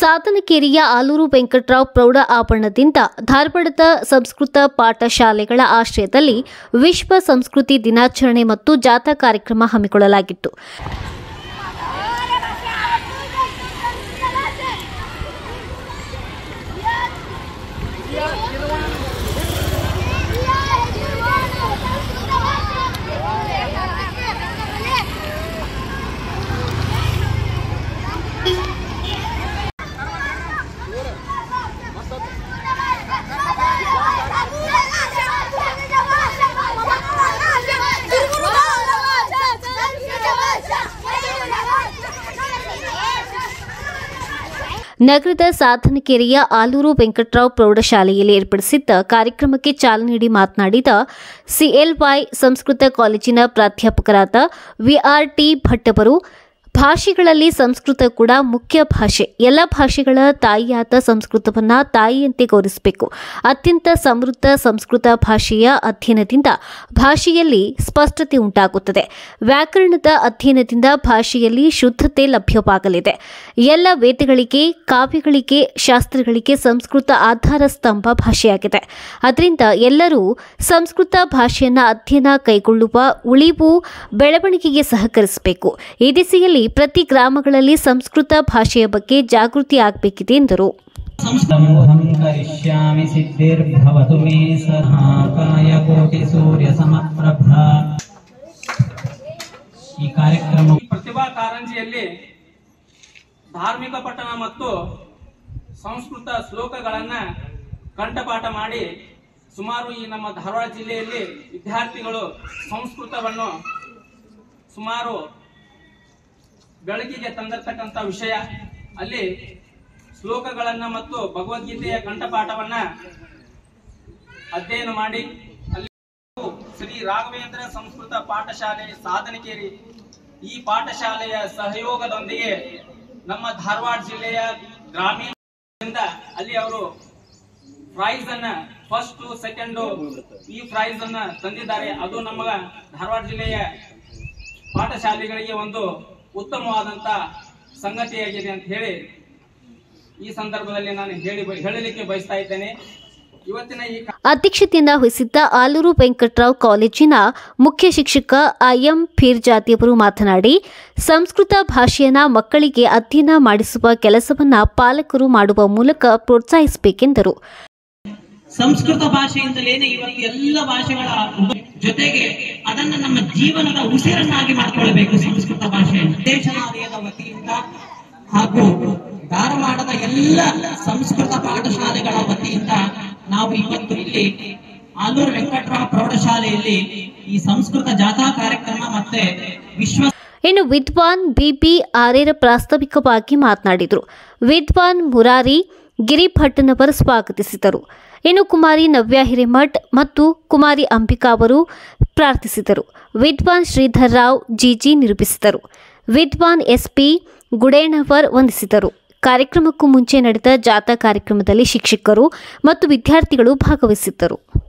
ಸಾತನಕೇರಿಯ ಆಲೂರು ವೆಂಕಟರಾವ್ ಪ್ರೌಢ ಆವರಣದಿಂದ ಧಾರವಾಡದ ಸಂಸ್ಕೃತ ಪಾಠಶಾಲೆಗಳ ಆಶ್ರಯದಲ್ಲಿ ವಿಶ್ವ ಸಂಸ್ಕೃತಿ ದಿನಾಚರಣೆ ಮತ್ತು ಜಾಥಾ ಕಾರ್ಯಕ್ರಮ ಹಮ್ಮಿಕೊಳ್ಳಲಾಗಿತ್ತು ನಗರದ ಸಾಧನಕೆರೆಯ ಆಲೂರು ವೆಂಕಟರಾವ್ ಪ್ರೌಢಶಾಲೆಯಲ್ಲಿ ಏರ್ಪಡಿಸಿದ್ದ ಕಾರ್ಯಕ್ರಮಕ್ಕೆ ಚಾಲನೆ ನೀಡಿ ಮಾತನಾಡಿದ ಸಿಎಲ್ವೈ ಸಂಸ್ಕೃತ ಕಾಲೇಜಿನ ಪ್ರಾಧ್ಯಾಪಕರಾದ ವಿಆರ್ ಟಿ ಭಟ್ ಅವರು ಭಾಷೆಗಳಲ್ಲಿ ಸಂಸ್ಕೃತ ಕೂಡ ಮುಖ್ಯ ಭಾಷೆ ಎಲ್ಲ ಭಾಷೆಗಳ ತಾಯಿಯಾದ ಸಂಸ್ಕೃತವನ್ನ ತಾಯಿಯಂತೆ ಗೌರವಿಸಬೇಕು ಅತ್ಯಂತ ಸಮೃದ್ಧ ಸಂಸ್ಕೃತ ಭಾಷೆಯ ಅಧ್ಯಯನದಿಂದ ಭಾಷೆಯಲ್ಲಿ ಸ್ಪಷ್ಟತೆ ಉಂಟಾಗುತ್ತದೆ ವ್ಯಾಕರಣದ ಅಧ್ಯಯನದಿಂದ ಭಾಷೆಯಲ್ಲಿ ಶುದ್ಧತೆ ಲಭ್ಯವಾಗಲಿದೆ ಎಲ್ಲ ವೇದಗಳಿಗೆ ಕಾವ್ಯಗಳಿಗೆ ಶಾಸ್ತ್ರಗಳಿಗೆ ಸಂಸ್ಕೃತ ಆಧಾರ ಸ್ತಂಭ ಭಾಷೆಯಾಗಿದೆ ಅದರಿಂದ ಎಲ್ಲರೂ ಸಂಸ್ಕೃತ ಭಾಷೆಯನ್ನ ಅಧ್ಯಯನ ಕೈಗೊಳ್ಳುವ ಉಳಿವು ಬೆಳವಣಿಗೆಗೆ ಸಹಕರಿಸಬೇಕು ಈ ದಿಸೆಯಲ್ಲಿ ಪ್ರತಿ ಗ್ರಾಮಗಳಲ್ಲಿ ಸಂಸ್ಕೃತ ಭಾಷೆಯ ಬಗ್ಗೆ ಜಾಗೃತಿ ಆಗಬೇಕಿದೆ ಎಂದರು ಸಂಸ್ಥಮೋಹಂ ಕರಿಷ್ಯಾಮಿ ಸಿದ್ಧಿರ್ಭವತು ಮೇ ಸದಾ ಕಾಯ ಕೋಟಿ ಸೂರ್ಯ ಸಮಪ್ರಭಾ ಈ ಕಾರ್ಯಕ್ರಮ ಈ ಪ್ರತಿಭಾ ಕಾರಂಜಿಯಲ್ಲಿ ಧಾರ್ಮಿಕ ಪಠಣ ಮತ್ತು ಸಂಸ್ಕೃತ ಶ್ಲೋಕಗಳನ್ನ ಕಂಠಪಾಠ ಮಾಡಿ ಸುಮಾರು ಈ ನಮ್ಮ ಧಾರವಾಡ ಜಿಲ್ಲೆಯಲ್ಲಿ ವಿದ್ಯಾರ್ಥಿಗಳು ಸಂಸ್ಕೃತವನ್ನು ಸುಮಾರು ಬೆಳಕಿಗೆ ತಂದಿರತಕ್ಕಂಥ ವಿಷಯ ಅಲ್ಲಿ ಶ್ಲೋಕಗಳನ್ನ ಮತ್ತು ಭಗವದ್ಗೀತೆಯ ಕಂಠಪಾಠವನ್ನ ಅಧ್ಯಯನ ಮಾಡಿ ಅಲ್ಲಿ ಶ್ರೀ ರಾಘವೇಂದ್ರ ಸಂಸ್ಕೃತ ಪಾಠಶಾಲೆ ಸಾಧನಕೇರಿ ಈ ಪಾಠಶಾಲೆಯ ಸಹಯೋಗದೊಂದಿಗೆ ನಮ್ಮ ಧಾರವಾಡ ಜಿಲ್ಲೆಯ ಗ್ರಾಮೀಣ ಅಲ್ಲಿ ಅವರು ಪ್ರೈಸ್ ಅನ್ನ ಫಸ್ಟ್ ಸೆಕೆಂಡ್ ಈ ಪ್ರೈಸ್ ಅನ್ನ ತಂದಿದ್ದಾರೆ ಅದು ನಮ್ಮ ಧಾರವಾಡ ಜಿಲ್ಲೆಯ ಪಾಠಶಾಲೆಗಳಿಗೆ ಒಂದು ಉತ್ತಮವಾದಂತ ಸಂಗತಿಯಾಗಿದೆ ಅಂತ ಹೇಳಿ ಈ ಸಂದರ್ಭದಲ್ಲಿ ನಾನು ಹೇಳಿ ಹೇಳಲಿಕ್ಕೆ ಬಯಸ್ತಾ ಇದ್ದೇನೆ ಇವತ್ತಿನ ಈ ಅಧ್ಯಕ್ಷತೆಯನ್ನ ವಹಿಸಿದ್ದ ಆಲೂರು ವೆಂಕಟರಾವ್ ಕಾಲೇಜಿನ ಮುಖ್ಯ ಶಿಕ್ಷಕ ಐಎಂ ಫೀರ್ಜಾತಿಯವರು ಮಾತನಾಡಿ ಸಂಸ್ಕೃತ ಭಾಷೆಯನ್ನ ಮಕ್ಕಳಿಗೆ ಅಧ್ಯಯನ ಮಾಡಿಸುವ ಕೆಲಸವನ್ನ ಪಾಲಕರು ಮಾಡುವ ಮೂಲಕ ಪ್ರೋತ್ಸಾಹಿಸಬೇಕೆಂದರು ಸಂಸ್ಕೃತ ಭಾಷೆಯಿಂದಲೇನೆ ಇವತ್ತು ಎಲ್ಲ ಭಾಷೆಗಳ ಜೊತೆಗೆ ಅದನ್ನ ನಮ್ಮ ಜೀವನದ ಉಸಿರನ್ನಾಗಿ ಮಾಡಿಕೊಳ್ಳಬೇಕು ಸಂಸ್ಕೃತ ಭಾಷೆಯನ್ನು ದೇಶಾಲಯದ ವತಿಯಿಂದ ಹಾಗೂ ಧಾರವಾಡದ ಎಲ್ಲ ಸಂಸ್ಕೃತ ಪಾಠಶಾಲೆಗಳ ವತಿಯಿಂದ ನಾವು ಇವತ್ತು ಇಲ್ಲಿ ಆಲೂರು ವೆಂಕಟರಾವ್ ಪ್ರೌಢಶಾಲೆಯಲ್ಲಿ ಈ ಸಂಸ್ಕೃತ ಜಾಥಾ ಕಾರ್ಯಕ್ರಮ ಮತ್ತೆ ವಿಶ್ವ ಇನ್ನು ವಿದ್ವಾನ್ ಬಿಬಿ ಆರ್ಯರ ಪ್ರಾಸ್ತಾವಿಕವಾಗಿ ಮಾತನಾಡಿದರು ವಿದ್ವಾನ್ ಮುರಾರಿ ಗಿರಿಭಟ್ಟನವರ್ ಸ್ವಾಗತಿಸಿದರು ಇನ್ನು ಕುಮಾರಿ ನವ್ಯ ಹಿರೇಮಠ್ ಮತ್ತು ಕುಮಾರಿ ಅಂಬಿಕಾ ಅವರು ಪ್ರಾರ್ಥಿಸಿದರು ವಿದ್ವಾನ್ ಶ್ರೀಧರ್ ರಾವ್ ಜಿಜಿ ನಿರೂಪಿಸಿದರು ವಿದ್ವಾನ್ ಎಸ್ಪಿ ಗುಡೇಣವರ್ ವಂದಿಸಿದರು ಕಾರ್ಯಕ್ರಮಕ್ಕೂ ಮುಂಚೆ ನಡೆದ ಜಾಥಾ ಕಾರ್ಯಕ್ರಮದಲ್ಲಿ ಶಿಕ್ಷಕರು ಮತ್ತು ವಿದ್ಯಾರ್ಥಿಗಳು ಭಾಗವಹಿಸಿದ್ದರು